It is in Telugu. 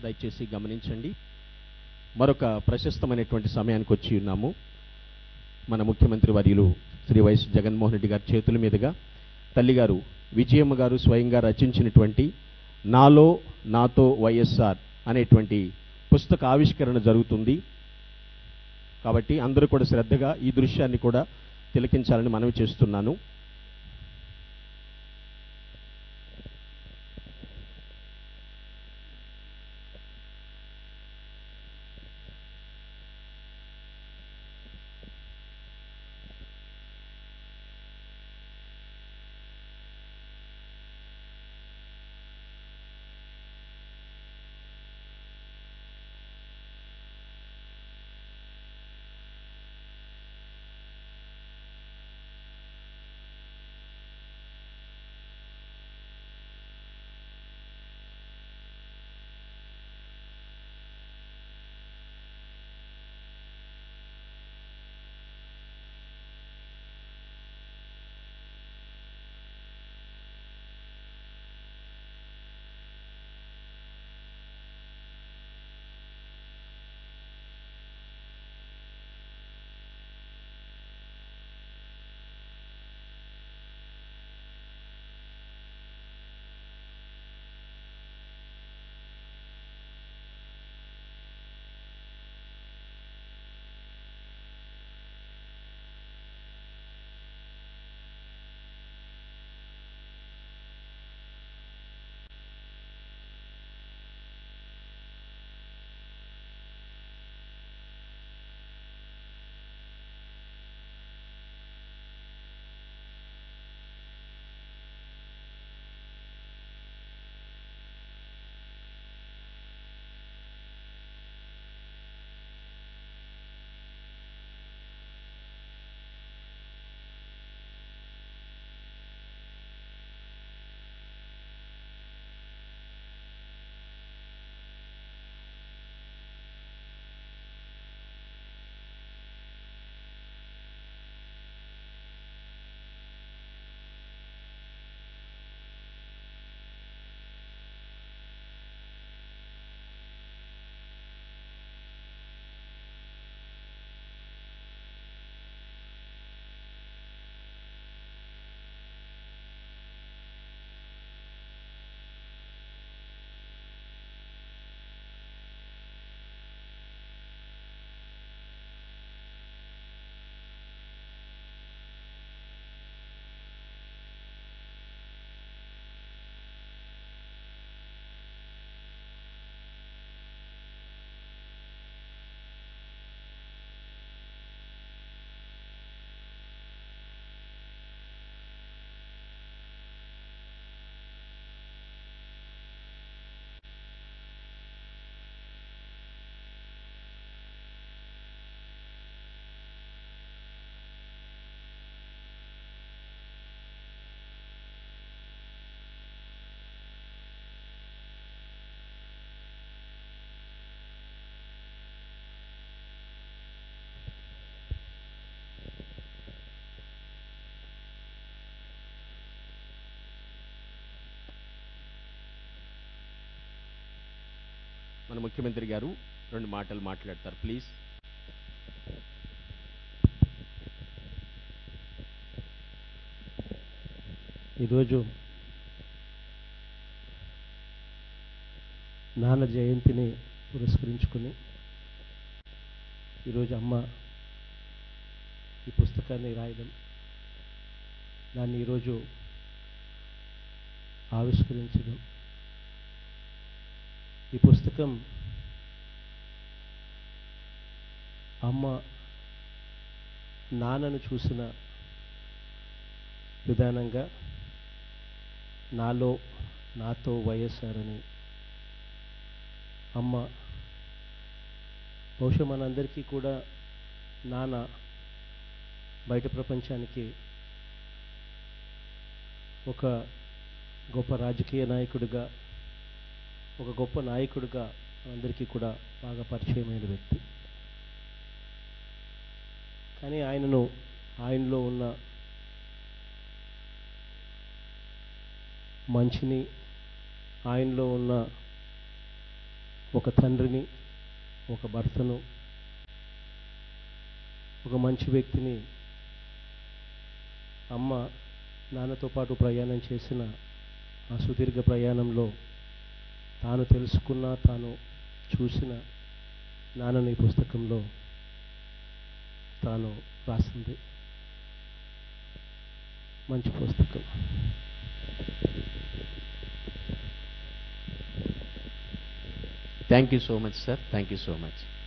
దయచేసి గమనించండి మరొక ప్రశస్తమైనటువంటి సమయానికి వచ్చి ఉన్నాము మన ముఖ్యమంత్రి వర్యులు శ్రీ వైఎస్ జగన్మోహన్ రెడ్డి గారి చేతుల మీదుగా తల్లిగారు విజయమ్మ గారు స్వయంగా రచించినటువంటి నాలో నాతో వైఎస్ఆర్ అనేటువంటి పుస్తక ఆవిష్కరణ జరుగుతుంది కాబట్టి అందరూ కూడా శ్రద్ధగా ఈ దృశ్యాన్ని కూడా తిలకించాలని మనవి చేస్తున్నాను మన ముఖ్యమంత్రి గారు రెండు మాటలు మాట్లాడతారు ప్లీజ్ ఈరోజు నాన్న జయంతిని పురస్కరించుకుని ఈరోజు అమ్మ ఈ పుస్తకాన్ని రాయడం దాన్ని ఈరోజు ఆవిష్కరించడం ఈ పుస్తకం అమ్మ నాన్నను చూసిన విధానంగా నాలో నాతో వైఎస్ఆర్ అని అమ్మ బహుశా మనందరికీ కూడా నాన్న బయట ప్రపంచానికి ఒక గొప్ప రాజకీయ నాయకుడిగా ఒక గొప్ప నాయకుడిగా అందరికీ కూడా బాగా పరిచయమైన వ్యక్తి కానీ ఆయనను ఆయనలో ఉన్న మంచిని ఆయనలో ఉన్న ఒక తండ్రిని ఒక భర్తను ఒక మంచి వ్యక్తిని అమ్మ నాన్నతో పాటు ప్రయాణం చేసిన ఆ సుదీర్ఘ ప్రయాణంలో తాను తెలుసుకున్న తాను చూసిన నాన్నని ఈ పుస్తకంలో తాను రాసింది మంచి పుస్తకం thank you so much sir thank you so much